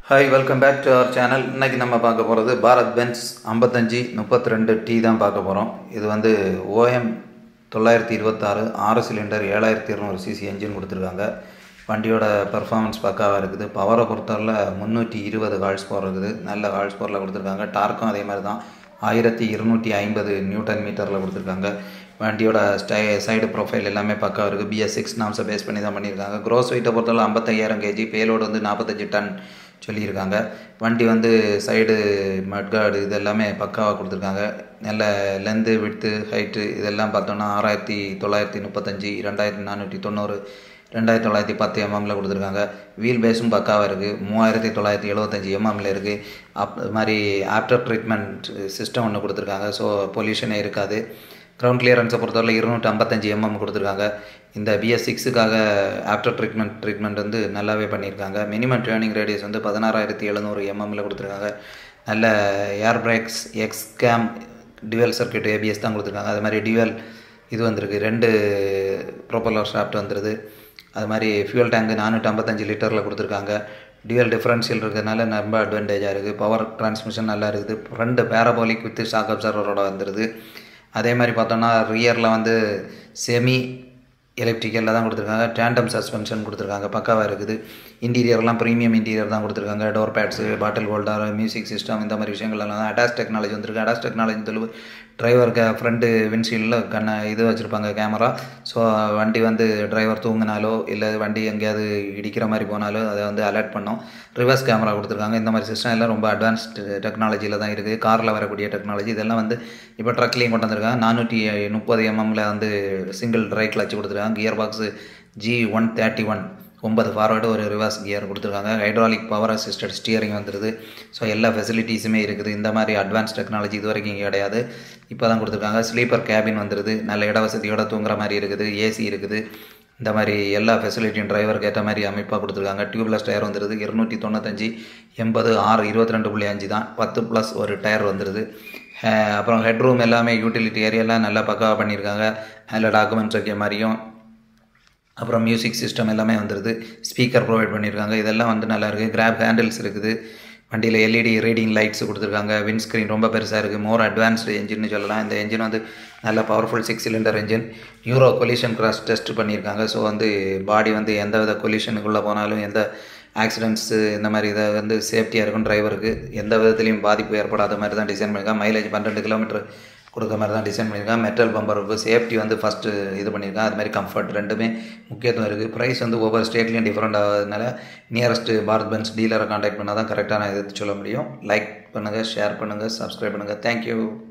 hi welcome back to our channel இன்னைக்கு நம்ம பார்க்க போகிறது பாரத் பென்ஸ் ஐம்பத்தஞ்சு முப்பத்தி ரெண்டு டி தான் பார்க்க போகிறோம் இது வந்து ஓஎம் தொள்ளாயிரத்தி இருபத்தாறு ஆறு சிலிண்டர் ஏழாயிரத்தி இரநூறு சிசி என்ஜின் கொடுத்துருக்காங்க வண்டியோட பெர்ஃபார்மன்ஸ் பக்காவாக இருக்குது பவரை பொறுத்தவரையில் முந்நூற்றி இருபது ஹால்ஸ் பவர் இருக்குது நல்ல ஹால்ஸ் பவரில் கொடுத்துருக்காங்க டார்க்கும் அதே மாதிரி தான் ஆயிரத்தி இருநூற்றி ஐம்பது நியூட்டன் மீட்டரில் கொடுத்துருக்காங்க வண்டியோட ஸ்டை சைடு ப்ரொஃபைல் எல்லாமே பக்கா இருக்குது பிஎஸ் சிக்ஸ் நாம்ஸை பேஸ் பண்ணி தான் பண்ணியிருக்காங்க க்ரோஸ் வெயிட்டை பொறுத்தவரை ஐம்பத்தையாயிரம் கேஜி பேலோடு வந்து நாற்பத்தஞ்சு டன் சொல்லியிருக்காங்க வண்டி வந்து சைடு மட்கார்டு இது எல்லாமே பக்காவாக கொடுத்துருக்காங்க நல்ல லென்த்து விட்த்து ஹைட்டு இதெல்லாம் பார்த்தோன்னா ஆறாயிரத்தி தொள்ளாயிரத்தி முப்பத்தஞ்சு ரெண்டாயிரத்தி நானூற்றி தொண்ணூறு ரெண்டாயிரத்தி தொள்ளாயிரத்தி பத்து எம்எம்மில் கொடுத்துருக்காங்க வீல் பேஸும் பக்காவாக இருக்குது மூவாயிரத்தி தொள்ளாயிரத்தி எழுபத்தஞ்சி எம்எம்மில் இருக்குது அப் இது மாதிரி ஆஃப்டர் ட்ரீட்மெண்ட் சிஸ்டம் ஒன்று கொடுத்துருக்காங்க ஸோ பொல்யூஷனே இருக்காது கிரவுண்ட் கிளியரன்ஸை பொறுத்தவரை இருநூற்றி ஐம்பத்தஞ்சு எம்எம் கொடுத்துருக்காங்க இந்த பிஎஸ் சிக்ஸுக்காக ஆஃப்டர் ட்ரீட்மெண்ட் ட்ரீட்மெண்ட் வந்து நல்லாவே பண்ணியிருக்காங்க மினிமம் டேர்னிங் ரேடியஸ் வந்து பதினாறாயிரத்தி எழுநூறு எம்எம்மில் கொடுத்துருக்காங்க நல்ல air brakes X cam dual circuit ABS தான் கொடுத்துருக்காங்க அது மாதிரி டியூவல் இது வந்திருக்கு ரெண்டு ப்ரோப்பலர் ஷாஃப்ட் வந்துருது அது மாதிரி ஃபியூல் டேங்கு நானூற்றி ஐம்பத்தஞ்சு லிட்டரில் கொடுத்துருக்காங்க டியூவல் டிஃப்ரென்ஷியல் இருக்கிறதுனால ரொம்ப அட்வான்டேஜாக இருக்குது பவர் டிரான்ஸ்மிஷன் நல்லா இருக்குது ஃப்ரண்ட் பேரபோலிக் வித் ஷாக் அப்சர்வரோட வந்துடுது அதே மாதிரி பார்த்தோன்னா ரியரில் வந்து செமி எலக்ட்ரிக்கலில் தான் கொடுத்துருக்காங்க டேண்டம் சஸ்பென்ஷன் கொடுத்துருக்காங்க பக்காவாக இருக்குது இன்டீரியர்லாம் ப்ரீமியம் இன்டீரியர் தான் கொடுத்துருக்காங்க door pads bottle holder music system இந்த மாதிரி விஷயங்கள்லாம் அடாஸ் டெக்னாலஜி வந்துருக்கு அடாஸ் டெக்னாலஜி தெளிவு டிரைவருக்கு ஃப்ரண்ட்டு விண்ட்ஷீல்டில் கண்ண இது வச்சுருப்பாங்க கேமரா ஸோ வண்டி வந்து டிரைவர் தூங்கினாலோ இல்லை வண்டி எங்கேயாவது இடிக்கிற மாதிரி போனாலோ அதை வந்து அலர்ட் பண்ணோம் ரிவர்ஸ் கேமரா கொடுத்துருக்காங்க இந்த மாதிரி சிஸ்டம் எல்லாம் ரொம்ப அட்வான்ஸ்டு டெக்னாலஜியில் தான் இருக்குது காரில் வரக்கூடிய டெக்னாலஜி இதெல்லாம் வந்து இப்போ ட்ரக்லேயும் கொண்டு வந்திருக்காங்க நானூற்றி முப்பது எம்எம்மில் வந்து சிங்கிள் ட்ரை கிளச் கொடுத்துருக்காங்க gear box G one thirty one ஒன்பது ஃபார்வேர்டு ஒரு ரிவர்ஸ் கியர் கொடுத்துருக்காங்க ஹைட்ராலிக் பவர் அசிஸ்டட் ஸ்டியரிங் வந்துடுது ஸோ எல்லா ஃபெசிலிட்டிஸுமே இருக்குது இந்த மாதிரி அட்வான்ஸ் டெக்னாலஜி இது வரைக்கும் இங்கே கிடையாது இப்போ தான் கொடுத்துருக்காங்க ஸ்லீப்பர் கேபின் வந்துடுது நல்ல இட வசதியோட தூங்குற மாதிரி இருக்குது ஏசி இருக்குது இந்த மாதிரி எல்லா ஃபெசிலிட்டியும் டிரைவருக்கு ஏற்ற மாதிரி அமைப்பாக கொடுத்துருக்காங்க டியூப்லெஸ் டயர் வந்துடுது இருநூற்றி தொண்ணூத்தஞ்சு எண்பது ஆறு இருபத்தி ரெண்டு புள்ளி அஞ்சு தான் பத்து ப்ளஸ் ஒரு டயர் வந்துடுது அப்புறம் ஹெட்ரூம் எல்லாமே யூட்டிலிட்டி ஏரியாலாம் நல்லா பக்காவாக பண்ணியிருக்காங்க நல்ல டாக்குமெண்ட்ஸ் வைக்க மாதிரியும் அப்புறம் மியூசிக் சிஸ்டம் எல்லாமே வந்துடுது ஸ்பீக்கர் ப்ரொவைட் பண்ணியிருக்காங்க இதெல்லாம் வந்து நல்லா இருக்குது கிராப் ஹேண்டில்ஸ் இருக்குது வண்டியில் எல்இடி ரீடிங் லைட்ஸ் கொடுத்துருக்காங்க விண்ட்ஸ்க்ரீன் ரொம்ப பெருசாக இருக்குது மோர் அட்வான்ஸ்டு என்ஜின்னு சொல்லலாம் இந்த என்ஜின் வந்து நல்ல powerful six cylinder engine euro collision cross test பண்ணியிருக்காங்க ஸோ வந்து பாடி வந்து எந்த வித கொலிஷனுக்குள்ளே போனாலும் எந்த ஆக்சிடென்ட்ஸு இந்த மாதிரி இதை வந்து சேஃப்டியாக இருக்கும் டிரைவருக்கு எந்த விதத்துலையும் பாதிப்பு ஏற்படாத மாதிரி தான் டிசைன் பண்ணியிருக்காங்க மைலேஜ் பன்னெண்டு கிலோமீட்டர் கொடுக்க மாதிரி தான் டிசைன் பண்ணியிருக்காங்க மெட்டல் பம்பருக்கு சேஃப்டி வந்து ஃபஸ்ட்டு இது பண்ணியிருக்காங்க அது மாதிரி கம்ஃபர்ட் ரெண்டுமே முக்கியத்துவம் இருக்குது ப்ரைஸ் வந்து ஒவ்வொரு ஸ்டேட்லேயும் டிஃப்ரெண்ட் ஆகிறதுனால நியரஸ்ட்டு பாரத் பென்ஸ் டீலரை காண்டாக்ட் பண்ணால் தான் கரெக்டாக நான் எது சொல்ல முடியும் லைக் பண்ணுங்கள் ஷேர் பண்ணுங்கள் சப்ஸ்கிரைப் பண்ணுங்கள் தேங்க்யூ